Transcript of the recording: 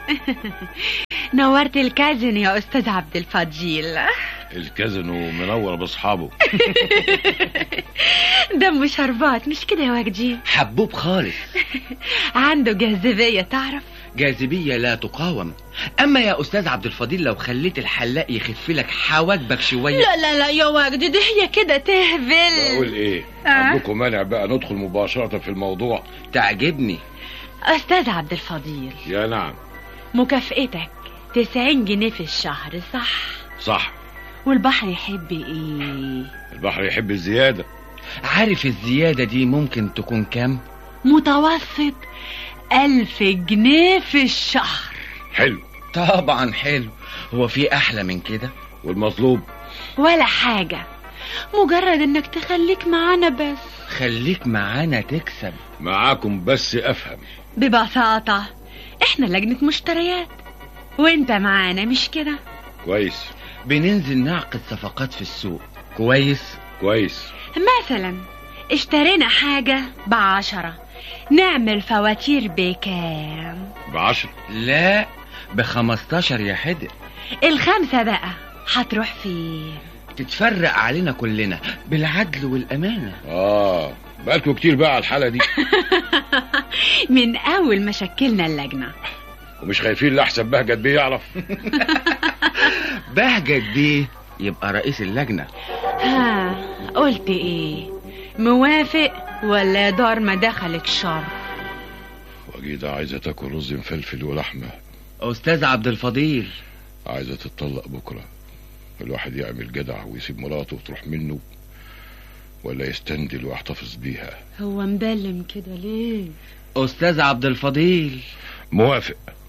نورت الكازن يا أستاذ عبد الفضيل الكازينو منور باصحابه دمه شربات مش كده يا وجدي حبوب خالص عنده جاذبية تعرف جاذبية لا تقاوم أما يا أستاذ عبد الفضيل لو خليت الحلاق يخف لك حواجبك شوية لا لا لا يا وجدي ده هي كده تهبل بقول ايه آه. عندكم مانع بقى ندخل مباشرة في الموضوع تعجبني أستاذ عبد الفضيل يا نعم مكافئتك 90 جنيه في الشهر صح صح والبحر يحب ايه البحر يحب الزيادة عارف الزيادة دي ممكن تكون كام؟ متوسط ألف جنيه في الشهر حلو طبعا حلو هو في أحلى من كده؟ والمطلوب ولا حاجة مجرد انك تخليك معانا بس خليك معانا تكسب معاكم بس افهم ببساطة احنا لجنة مشتريات وانت معانا مش كده كويس بننزل نعقد صفقات في السوق كويس؟ كويس مثلا اشترينا حاجة بعشرة نعمل فواتير بكام بعشر لا بخمستاشر يا حدق الخمسة بقى هتروح فين تتفرق علينا كلنا بالعدل والأمانة اه بقالكوا كتير بقى على الحالة دي من اول ما شكلنا اللجنة ومش خايفين لأحسن بهجت بيه يعرف بهجت دي يبقى رئيس اللجنة ها قلت ايه موافق ولا دار ما دخلك شر وجيدة عايزة تاكل رز مفلفل ولحمة أستاذ عبد الفضيل عايزة تتطلق بكرة الواحد يعمل جدع ويسيب مراته وتروح منه ولا يستندل ويحتفظ بيها هو مبلم كده ليه أستاذ عبد الفضيل موافق